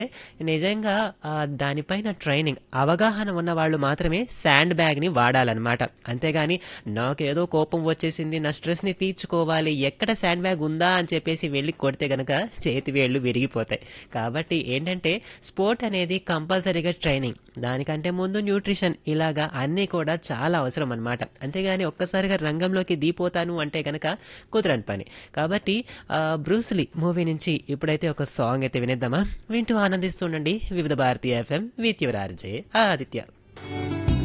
నిజంగా ఆహ్, దానిపైన ట్రైనింగ్, అవగాహన ఉన్న వాళ్ళు మాత్రమే శాండ్ బ్యాగ్‌ని వాడాలనమాట. అంతేగాని నాకేదో కోపం వచ్చేసింది, నా స్ట్రెస్‌ని తీర్చుకోవాలి, ఎక్కడ శాండ్ బ్యాగ్ ఉందా అని చెప్పేసి వెళ్లి కొడితే గనక చేతి వేళ్ళు విరిగిపోతాయి. కాబట్టి ఏంటంటే స్పోర్ట్ అనేది కంపల్సరీగా ట్రైనింగ్, దానికంటే ముందు న్యూట్రిషన్ ఇలాగా అన్నీ కూడా చాలా అవసరం అనమాట. అంతేగాని ఒక్కసారిగా రంగంలోకి దిగిపోతాను అంటే గనక కుదరని పని. కాబట్టి ఆహ్, 'బ్రూస్ లీ' మూవీ నుంచి ఇప్పుడైతే ఒక సాంగ్ అయితే వినేద్దామా? వింటూ ఆనందిస్తూ ఉండండి. Vividh Bharati FM with your RJ Aditya.